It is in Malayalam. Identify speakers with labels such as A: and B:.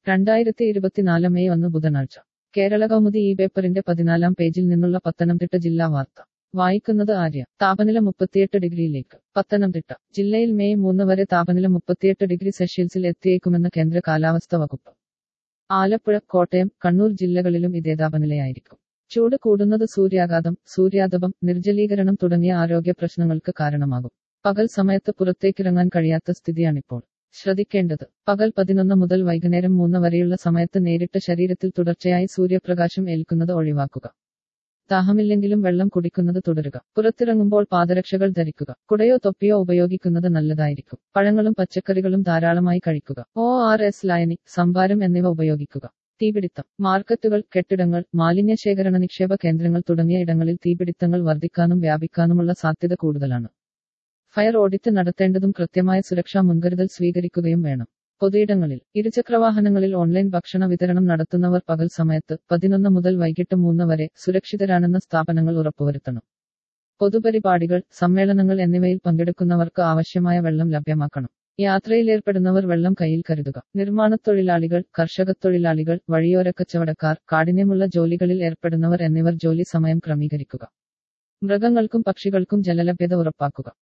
A: രണ്ടായിരത്തി ഇരുപത്തിനാല് മെയ് ഒന്ന് ബുധനാഴ്ച കേരള കൗമുദി ഈ പേപ്പറിന്റെ പതിനാലാം പേജിൽ നിന്നുള്ള പത്തനംതിട്ട ജില്ലാ വാർത്ത വായിക്കുന്നത് ആര്യ താപനില മുപ്പത്തിയെട്ട് ഡിഗ്രിയിലേക്ക് പത്തനംതിട്ട ജില്ലയിൽ മെയ് മൂന്ന് വരെ താപനില മുപ്പത്തിയെട്ട് ഡിഗ്രി സെൽഷ്യസിൽ എത്തിയേക്കുമെന്ന് കേന്ദ്ര കാലാവസ്ഥാ വകുപ്പ് ആലപ്പുഴ കോട്ടയം കണ്ണൂർ ജില്ലകളിലും ഇതേ താപനിലയായിരിക്കും ചൂട് കൂടുന്നത് സൂര്യാഘാതം സൂര്യാതപം നിർജ്ജലീകരണം തുടങ്ങിയ ആരോഗ്യ പ്രശ്നങ്ങൾക്ക് കാരണമാകും പകൽ സമയത്ത് പുറത്തേക്കിറങ്ങാൻ കഴിയാത്ത സ്ഥിതിയാണിപ്പോൾ ശ്രദ്ധിക്കേണ്ടത് പകൽ പതിനൊന്ന് മുതൽ വൈകുന്നേരം മൂന്ന് വരെയുള്ള സമയത്ത് നേരിട്ട് ശരീരത്തിൽ തുടർച്ചയായി സൂര്യപ്രകാശം ഏൽക്കുന്നത് ഒഴിവാക്കുക ദാഹമില്ലെങ്കിലും വെള്ളം കുടിക്കുന്നത് തുടരുക പുറത്തിറങ്ങുമ്പോൾ പാദരക്ഷകൾ ധരിക്കുക കുടയോ തൊപ്പിയോ ഉപയോഗിക്കുന്നത് നല്ലതായിരിക്കും പഴങ്ങളും പച്ചക്കറികളും ധാരാളമായി കഴിക്കുക ഒ ആർ എസ് ലയനി സംഭാരം എന്നിവ ഉപയോഗിക്കുക തീപിടിത്തം മാർക്കറ്റുകൾ കെട്ടിടങ്ങൾ മാലിന്യ ശേഖരണ നിക്ഷേപ കേന്ദ്രങ്ങൾ തുടങ്ങിയ ഇടങ്ങളിൽ തീപിടിത്തങ്ങൾ വർദ്ധിക്കാനും വ്യാപിക്കാനുമുള്ള സാധ്യത കൂടുതലാണ് ഫയർ ഓഡിറ്റ് നടത്തേണ്ടതും കൃത്യമായ സുരക്ഷാ മുൻകരുതൽ സ്വീകരിക്കുകയും വേണം പൊതുയിടങ്ങളിൽ ഇരുചക്രവാഹനങ്ങളിൽ ഓൺലൈൻ ഭക്ഷണ വിതരണം നടത്തുന്നവർ പകൽ സമയത്ത് പതിനൊന്ന് മുതൽ വൈകിട്ട് മൂന്ന് വരെ സുരക്ഷിതരാണെന്ന സ്ഥാപനങ്ങൾ ഉറപ്പുവരുത്തണം പൊതുപരിപാടികൾ സമ്മേളനങ്ങൾ എന്നിവയിൽ പങ്കെടുക്കുന്നവർക്ക് ആവശ്യമായ വെള്ളം ലഭ്യമാക്കണം യാത്രയിലേർപ്പെടുന്നവർ വെള്ളം കയ്യിൽ കരുതുക നിർമ്മാണത്തൊഴിലാളികൾ കർഷകത്തൊഴിലാളികൾ വഴിയോരക്കച്ചവടക്കാർ കാഠിന്യമുള്ള ജോലികളിൽ ഏർപ്പെടുന്നവർ എന്നിവർ ജോലി സമയം ക്രമീകരിക്കുക മൃഗങ്ങൾക്കും പക്ഷികൾക്കും ജലലഭ്യത ഉറപ്പാക്കുക